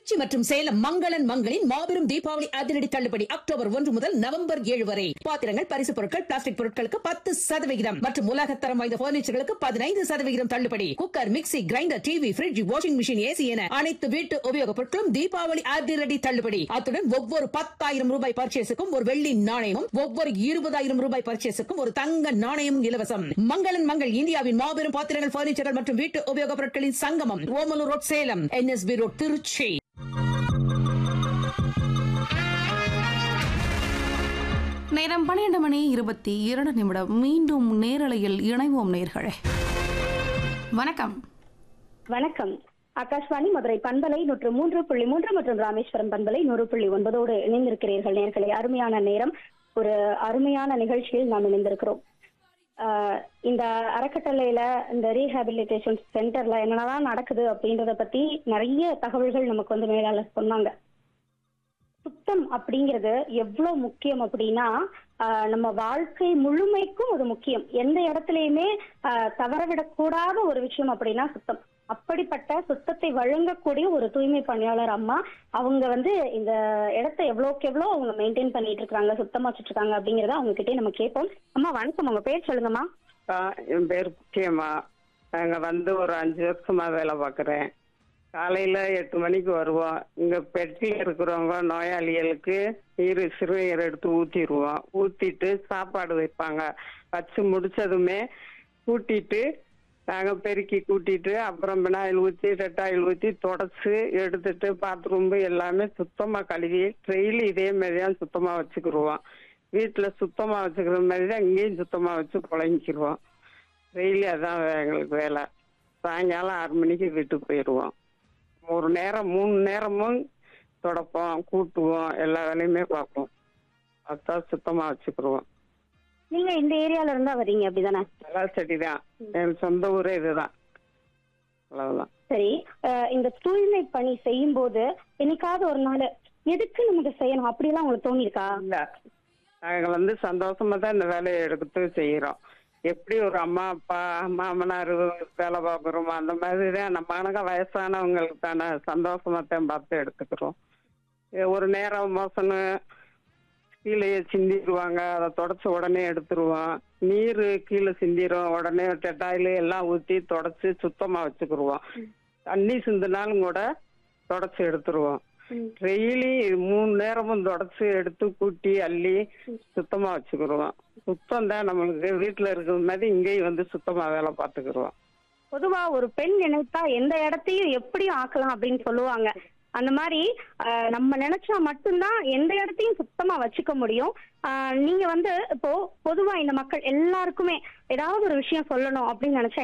திருச்சி மற்றும் சேலம் மங்களன் மங்களின் மாபெரும் தீபாவளி அதிரடி தள்ளுபடி அக்டோபர் ஒன்று முதல் நவம்பர் ஏழு வரை பாத்திரங்கள் பரிசு பொருட்கள் பிளாஸ்டிக் பொருட்களுக்கு பத்து சதவிகிதம் மற்றும் உலகத்தரம் வாய்ந்த பர்னிச்சர்களுக்கு பதினைந்து சதவிகிதம் தள்ளுபடி cooker mixie grinder TV fridge washing machine AC என அனைத்து வீட்டு உபயோகப் பொருட்களும் தீபாவளி அதிரடி தள்ளுபடி அத்துடன் ஒவ்வொரு பத்தாயிரம் ரூபாய் பர்ச்சேஸுக்கும் ஒரு வெள்ளி நாணயமும் ஒவ்வொரு இருபதாயிரம் ரூபாய் பர்ச்சேஸுக்கும் ஒரு தங்க நாணயமும் இலவசம் மங்களன் மங்கள் இந்தியாவின் மாபெரும் பாத்திரங்கள் பர்னிச்சர்கள் மற்றும் வீட்டு உபயோகப் பொருட்களின் சங்கமம் Omalur road Salem NSP road Trichy நேரம் பன்னிரண்டு மணி இருபத்தி இரண்டு நிமிடம் மீண்டும் நேரலையில் இணைவோம் நேர்களே வணக்கம் வணக்கம் ஆகாஷ்வாணி மதுரை பண்பலை நூற்று மூன்று புள்ளி மூன்று மற்றும் ராமேஸ்வரம் பண்பலை நூறு புள்ளி ஒன்பதோடு இணைந்திருக்கிறீர்கள் நேர்களே அருமையான நேரம் ஒரு அருமையான நிகழ்ச்சியில் நாம் இணைந்திருக்கிறோம் ஆஹ் இந்த அறக்கட்டளையில இந்த ரீஹாபிலிட்டேஷன் சென்டர்ல என்னென்னலாம் நடக்குது அப்படின்றத பத்தி நிறைய தகவல்கள் நமக்கு வந்து மேலாளர் சொன்னாங்க சுத்தம் அப்படிங்கிறது எவ்வளவு முக்கியம் அப்படின்னா ஆஹ் நம்ம வாழ்க்கை முழுமைக்கும் அது முக்கியம் எந்த இடத்துலயுமே ஆஹ் தவறவிடக்கூடாத ஒரு விஷயம் அப்படின்னா சுத்தம் அப்படிப்பட்ட சுத்தத்தை வழங்கக்கூடிய ஒரு தூய்மை பணியாளர் அம்மா அவங்க வந்து இந்த இடத்த எவ்வளவுக்கு எவ்வளவு அவங்க மெயின்டைன் பண்ணிட்டு இருக்காங்க சுத்தமா வச்சுட்டு இருக்காங்க அப்படிங்கறத அவங்க கிட்டே நம்ம கேட்போம் அம்மா வணக்கம் உங்க பேர் சொல்லுங்கம்மா ஆ, என் பேர் முக்கியம்மா நாங்க வந்து ஒரு அஞ்சு வருஷமா வேலை பார்க்குறேன் காலையில எட்டு மணிக்கு வருவோம் இங்க பெட்டில் இருக்கிறவங்க நோயாளிகளுக்கு நீர் சிறுநீர் எடுத்து ஊத்திடுவோம் ஊத்திட்டு சாப்பாடு வைப்பாங்க வச்சு முடிச்சதுமே கூட்டிட்டு நாங்க பெருக்கி கூட்டிட்டு அப்புறம் பினாயில் ஊற்றி ரெட்டாயில் ஊற்றி தொடச்சு எடுத்துட்டு பாத்ரூம் எல்லாமே சுத்தமா கழுவி டெய்லி இதே மாதிரி தான் சுத்தமா வச்சுக்கிருவோம் வீட்டுல சுத்தமா வச்சுக்கிற மாதிரி தான் இங்கேயும் சுத்தமா வச்சு புழங்கிக்கிருவோம் டெய்லி அதான் வே- எங்களுக்கு வேலை சாயங்காலம் ஆறு மணிக்கு வீட்டுக்கு போயிடுவோம் ஒரு நேரம் மூணு நேரமும் தொடப்போம் கூட்டுவோம் எல்லா வேலையுமே பார்ப்போம் அதான் சுத்தமா வச்சுக்கிருவோம் நீங்க இந்த ஏரியால இருந்தா வரீங்க அப்படிதானே நல்லா செடி தான் என் சொந்த ஊரே இதுதான் அவ்வளவுதான் சரி அஹ் இந்த தூய்மை பணி செய்யும் போது என்னைக்காவது ஒரு நாள் எதுக்கு நம்ம இதை செய்யணும் அப்படியெல்லாம் உங்களுக்கு தோணியிருக்கா இல்ல நாங்க வந்து சந்தோஷமா தான் இந்த வேலையை எடுத்து செய்யறோம் எப்படி ஒரு அம்மா அப்பா மாமனார் வேலை பார்க்குறோமோ அந்த மாதிரி தான் நம்ம கணக்கா வயசானவங்களுக்கு தானே சந்தோஷமா தான் பார்த்து எடுத்துக்கிறோம் இது ஒரு நேரம் மோசனு கீழே சிந்திடுவாங்க அதை தொடச்சு உடனே எடுத்துருவோம் நீர் கீழே சிந்திரும் உடனே டெட்டாயில் எல்லாம் ஊற்றி தொடச்சு சுத்தமா வச்சுக்கிருவோம் தண்ணி சிந்தினாலும் கூட தொடச்சு எடுத்துருவோம் டெய்லி மூணு நேரமும் தொடச்சு எடுத்து கூட்டி அள்ளி சுத்தமா வச்சுக்கிருவோம் சுத்தம் தான் நம்மளுக்கு வீட்டுல இருக்கிற மாதிரி இங்கேயும் வந்து சுத்தமா வேலை பார்த்துக்கிருவோம் பொதுவா ஒரு பெண் நினைத்தா எந்த இடத்தையும் எப்படியும் ஆக்கலாம் அப்படின்னு சொல்லுவாங்க அந்த மாதிரி அஹ், நம்ம நினைச்சா மட்டும்தான் எந்த இடத்தையும் சுத்தமா வச்சுக்க முடியும் அஹ், நீங்க வந்து இப்போ பொதுவா இந்த மக்கள் எல்லாருக்குமே ஏதாவது ஒரு விஷயம் சொல்லணும் அப்படின்னு நினைச்சா